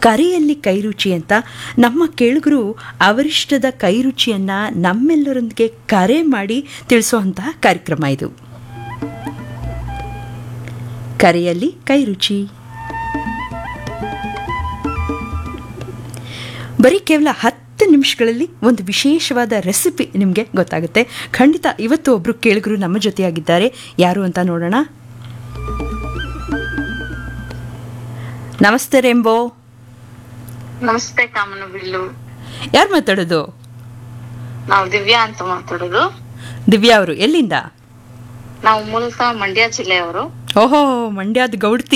ಕರೆಯಲ್ಲಿ ಕೈರುಚಿ ಅಂತ ನಮ್ಮ ಕೇಳುಗರು ಅವರಿಷ್ಟದ ಕೈರುಚಿಯನ್ನು ನಮ್ಮೆಲ್ಲರೊಂದಿಗೆ ಕರೆ ಮಾಡಿ ತಿಳಿಸುವಂತಹ ಕಾರ್ಯಕ್ರಮ ಇದು ಕರೆಯಲ್ಲಿ ಕೈರುಚಿ ಬರೀ ಕೇವಲ ಹತ್ತು ನಿಮಿಷಗಳಲ್ಲಿ ಒಂದು ವಿಶೇಷವಾದ ರೆಸಿಪಿ ನಿಮಗೆ ಗೊತ್ತಾಗುತ್ತೆ ಖಂಡಿತ ಇವತ್ತು ಒಬ್ಬರು ಕೇಳಿಗರು ನಮ್ಮ ಜೊತೆಯಾಗಿದ್ದಾರೆ ಯಾರು ಅಂತ ನೋಡೋಣ ನಮಸ್ತೆ ರೆಂಬೋ ನಮಸ್ತೆ ಕಾಮನ ಬಿಲ್ಲು ಯಾರು ಮಾತಾಡೋದು ನಾವು ದಿವ್ಯಾ ಅಂತ ಮಾತಾಡೋದು ದಿವ್ಯಾ ಅವರು ಎಲ್ಲಿಂದ ನಾವು ಮೂಲತಃ ಮಂಡ್ಯ ಜಿಲ್ಲೆಯವರು ಓಹೋ ಮಂಡ್ಯದ ಗೌಡ್ತಿ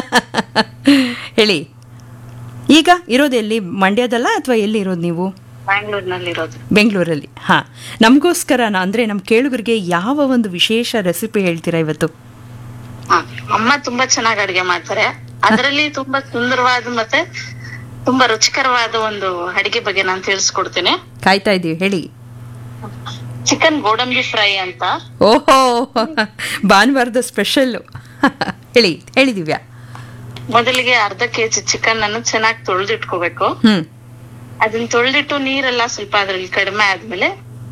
ಹೇಳಿ ಈಗ ಇರೋದು ಎಲ್ಲಿ ಮಂಡ್ಯದಲ್ಲ ಅಥವಾ ಎಲ್ಲಿ ಇರೋದು ನೀವು ಬ್ಯಾಂಗ್ಳೂರ್ನಲ್ಲಿ ಇರೋದು ಬೆಂಗಳೂರಲ್ಲಿ ಹಾಂ ನಮಗೋಸ್ಕರ ಅಂದರೆ ನಮ್ಮ ಕೇಳುಗರಿಗೆ ಯಾವ ಒಂದು ವಿಶೇಷ ರೆಸಿಪಿ ಹೇಳ್ತೀರಾ ಇವತ್ತು ಹ. ಅಮ್ಮ ತುಂಬಾ ಚೆನ್ನಾಗಿ ಅಡಿಗೆ ಮಾಡ್ತಾರೆ ಅದರಲ್ಲಿ ತುಂಬಾ ಸುಂದರವಾದ ಮತ್ತೆ ತುಂಬಾ ರುಚಿಕರವಾದ ಒಂದು ಅಡಿಗೆ ಬಗ್ಗೆ ನಾನು ತಿಳಿಸ್ಕೊಡ್ತೀನಿ ಕಾಯ್ತಾ ಇದ್ದೀವಿ ಹೇಳಿ ಚಿಕನ್ ಗೋಡಂಬಿ ಫ್ರೈ ಅಂತ ಓಹೋ ಭಾನುವಾರದ ಸ್ಪೆಷಲ್ಲು ಹೇಳಿ ಹೇಳಿ ದಿವ್ಯಾ ಮೊದಲಿಗೆ ಅರ್ಧ ಕೆಜಿ ಚಿಕನ್ ಅನ್ನು ಚೆನ್ನಾಗಿ ತೊಳೆದಿಟ್ಕೋಬೇಕು ಹ್ಞೂ ಅದನ್ನ ತೊಳೆದಿಟ್ಟು ನೀರೆಲ್ಲ ಸ್ವಲ್ಪ ಅದ್ರಲ್ಲಿ ಕಡಿಮೆ ಆದ್ಮೇಲೆ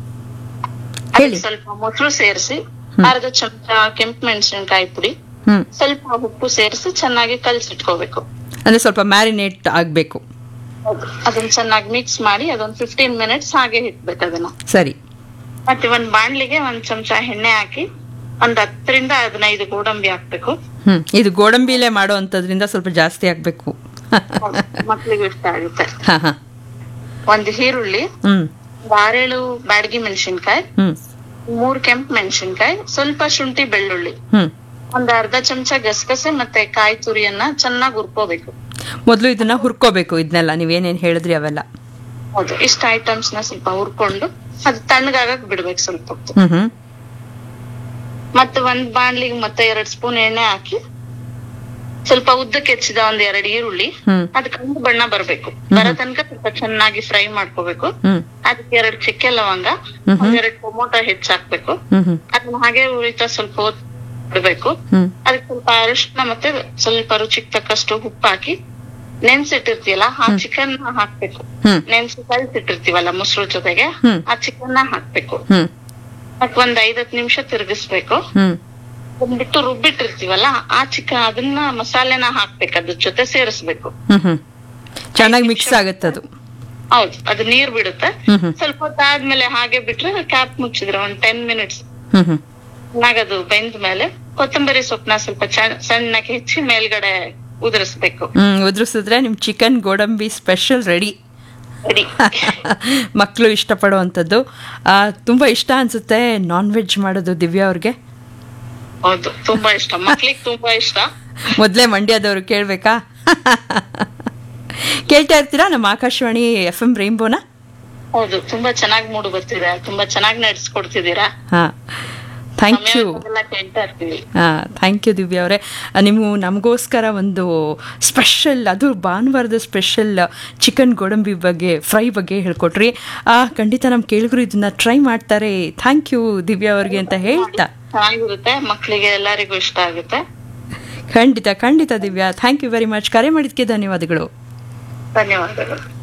ಹೇಳಿ ಅದಕ್ಕೆ ಸ್ವಲ್ಪ ಮೊಸರು ಸೇರಿಸಿ ಅರ್ಧ ಚಮಚ ಕೆಂಪು ಮೆಣಸಿನಕಾಯಿ ಪುಡಿ ಹ್ಞೂ ಸ್ವಲ್ಪ ಉಪ್ಪು ಸೇರಿಸಿ ಚೆನ್ನಾಗಿ ಕಲ್ಸಿಟ್ಕೋಬೇಕು ಅಂದರೆ ಸ್ವಲ್ಪ ಮ್ಯಾರಿನೇಟ್ ಆಗಬೇಕು ಅದನ್ನ ಚೆನ್ನಾಗಿ ಮಿಕ್ಸ್ ಮಾಡಿ ಅದೊಂದು ಫಿಫ್ಟೀನ್ ಮಿನಿಟ್ಸ್ ಹಾಗೆ ಇಟ್ಬೇಕು ಅದನ್ನ ಸರಿ ಮತ್ತೆ ಒಂದ್ ಬಾಣ್ಲಿಗೆ ಒಂದ್ ಚಮಚ ಎಣ್ಣೆ ಹಾಕಿ ಒಂದ್ ಹತ್ತರಿಂದ ಹದಿನೈದು ಗೋಡಂಬಿ ಹಾಕ್ಬೇಕು ಹ್ಞೂ ಇದು ಗೋಡಂಬಿಲೇ ಮಾಡೋ ಅಂಥದ್ರಿಂದ ಸ್ವಲ್ಪ ಜಾಸ್ತಿ ಆಗಬೇಕು ಮಕ್ಳಿಗೆ ಇಷ್ಟ ಆಗುತ್ತೆ ಹಾಂ ಹಾಂ ಒಂದ್ ಈರುಳ್ಳಿ ಹ್ಞೂ ಒಂದ್ ಆರೇಳು ಬ್ಯಾಡಗಿ ಮೆಣಸಿನ್ಕಾಯಿ ಹ್ಞೂ ಮೂರ್ ಕೆಂಪು ಮೆಣಸಿನ್ಕಾಯಿ ಸ್ವಲ್ಪ ಶುಂಠಿ ಬೆಳ್ಳುಳ್ಳಿ ಹ್ಞೂ ಒಂದ್ ಅರ್ಧ ಚಮಚ ಗಸಗಸೆ ಮತ್ತೆ ಕಾಯಿ ತುರಿಯನ್ನ ಚೆನ್ನಾಗಿ ಹುರ್ಕೋಬೇಕು ಮೊದಲು ಇದನ್ನ ಹುರ್ಕೋಬೇಕು ಇದನ್ನೆಲ್ಲ ನೀವೇನೇನು ಹೇಳಿದ್ರಿ ಅವೆಲ್ಲ ಹೌದು ಇಷ್ಟ ಐಟಮ್ಸ್ ನ ಸ್ವಲ್ಪ ಹುರ್ಕೊಂಡು ಅದು ತಣ್ಣಗಾಗಕ್ ಬಿಡ್ಬೇಕು ಸ್ವಲ್ಪ ಹೊತ್ತು ಹ್ಞೂ ಹ್ಞೂ ಮತ್ತೆ ಒಂದ್ ಬಾಣ್ಲಿಗೆ ಮತ್ತೆ ಎರಡ್ ಸ್ಪೂನ್ ಎಣ್ಣೆ ಹಾಕಿ ಸ್ವಲ್ಪ ಉದ್ದಕ್ಕೆ ಹೆಚ್ಚಿದ ಒಂದ್ ಎರಡ್ ಈರುಳ್ಳಿ ಹ್ಞೂ ಅದ್ ಕಂದು ಬಣ್ಣ ಬರ್ಬೇಕು ಬರೋ ತನಕ ಸ್ವಲ್ಪ ಚೆನ್ನಾಗಿ ಫ್ರೈ ಮಾಡ್ಕೋಬೇಕು ಹ್ಞೂ ಅದಕ್ಕೆ ಎರಡ್ ಚಕ್ಕೆ ಲವಂಗ ಹ್ಮ್ ಹ್ಮ್. ಒಂದೆರಡ್ ಟೊಮೊಟೊ ಹೆಚ್ಚಾಕ್ಬೇಕು ಹ್ಞೂ ಹ್ಞೂ ಅದನ್ನ ಹಾಗೆ ಉಳಿತಾ ಸ್ವಲ್ಪ ಹೊತ್ತು ಬಿಡ್ಬೇಕು ಹ್ಞೂ ಅದಕ್ಕೆ ಸ್ವಲ್ಪ ಅರಿಶಿನ ಮತ್ತೆ ಸ್ವಲ್ಪ ರುಚಿಗೆ ತಕ್ಕಷ್ಟು ಉಪ್ಪು ಹಾಕಿ ನೆನ್ಸಿಟ್ಟಿರ್ತೀಯಲ್ಲ ಆ ಚಿಕನ್ ಹಾಕ್ಬೇಕು ಹ್ಞೂ ನೆನ್ಸಿ ಕಲ್ಸಿಟ್ಟಿರ್ತೀವಲ್ಲ ಮೊಸರು ಜೊತೆಗೆ ಹ್ಮ್. ಆ ಚಿಕನ್ ನ ಹಾಕ್ಬೇಕು ಹ್ಞೂ ಮತ್ತೆ ಒಂದ್ ಐದತ್ ನಿಮಿಷ ತಿರುಗಿಸ್ಬೇಕು ಹ್ಞೂ ಬಿಟ್ಟು ರುಬ್ಬಿಟ್ಟಿರ್ತೀವಲ್ಲ ಆ ಚಿಕನ್ ಅದನ್ನ ಮಸಾಲೆನ ಹಾಕ್ಬೇಕು ಅದ್ರ ಜೊತೆ ಸೇರಿಸ್ಬೇಕು ಹ್ಞೂ ಹ್ಞೂ ಚೆನ್ನಾಗಿ ಮಿಕ್ಸ್ ಆಗುತ್ತೆ ಅದು ಹೌದು ಅದು ನೀರ್ ಬಿಡುತ್ತೆ ಹ್ಞೂ ಹ್ಞೂ ಸ್ವಲ್ಪ ಹೊತ್ತಾದ್ಮೇಲೆ ಹಾಗೆ ಬಿಟ್ರೆ ಕ್ಯಾಪ್ ಮುಚ್ಚಿದ್ರೆ ಒಂದ್ ಟೆನ್ ಮಿನಿಟ್ಸ್ ಹ್ಞೂ ಹ್ಞೂ ಚೆನ್ನಾಗದು ಬೆಂದ ಮೇಲೆ ಕೊತ್ತಂಬರಿ ಸೊಪ್ಪನ್ನ ಸ್ವಲ್ಪ ಚ- ಸಣ್ಣಕ್ಕೆ ಹೆಚ್ಚಿ ಮೇಲ್ಗಡೆ ಉದುರಿಸ್ಬೇಕು ಹ್ಞೂ ಉದುರಿಸಿದ್ರೆ ನಿಮ್ಮ ಚಿಕನ್ ಗೋಡಂಬಿ ಸ್ಪೆಷಲ್ ರೆಡಿ ರೆಡಿ ಮಕ್ಕಳು ಇಷ್ಟಪಡುವಂಥದ್ದು ತುಂಬ ಇಷ್ಟ ಅನಿಸುತ್ತೆ ನಾನ್ ವೆಜ್ ಮಾಡೋದು ದಿವ್ಯಾ ಅವ್ರಿಗೆ ಹೌದು ತುಂಬಾ ಇಷ್ಟ ಮಕ್ಳಿಗೆ ತುಂಬಾ ಇಷ್ಟ ಮೊದಲೇ ಮಂಡ್ಯದವರು ಕೇಳಬೇಕಾ ಕೇಳ್ತಾ ಇರ್ತೀರಾ ನಮ್ಮ ಆಕಾಶವಾಣಿ ಎಫ್ ಎಂ ರೈನ್ಬೋನ ಹೌದು ತುಂಬಾ ಚೆನ್ನಾಗಿ ಮೂಡು ಬರ್ತಿದೆ ತುಂಬಾ ಚೆನ್ನಾಗಿ ನಡೆಸ್ಕೊಡ್ತಿದ್ದೀರಾ ಹಾಂ ಥ್ಯಾಂಕ್ ಯು ಸಮಯ ಕೇಳ್ತಾ ಇರ್ತೀವಿ ಹಾಂ ಥ್ಯಾಂಕ್ ಯು ದಿವ್ಯಾ ಅವರೇ ನೀವು ನಮಗೋಸ್ಕರ ಒಂದು ಸ್ಪೆಷಲ್ ಅದು ಭಾನುವಾರದ ಸ್ಪೆಷಲ್ ಚಿಕನ್ ಗೋಡಂಬಿ ಬಗ್ಗೆ ಫ್ರೈ ಬಗ್ಗೆ ಹೇಳ್ಕೊಟ್ರಿ ಆ, ಖಂಡಿತ ನಮ್ಮ ಕೇಳಿದ್ರು ಇದನ್ನ ಟ್ರೈ ಮಾಡ್ತಾರೆ ಥ್ಯಾಂಕ್ ಯು ದಿವ್ಯಾ ಅವ್ರಿಗೆ ಅಂತ ಹೇಳ್ತಾ ಚೆನ್ನಾಗಿರುತ್ತೆ ಮಕ್ಳಿಗೆ ಎಲ್ಲರಿಗೂ ಇಷ್ಟ ಆಗುತ್ತೆ ಖಂಡಿತ ಖಂಡಿತ Divya thank you very much ಕರೆ ಮಾಡಿದ್ದಕ್ಕೆ ಧನ್ಯವಾದಗಳು ಧನ್ಯವಾದಗಳು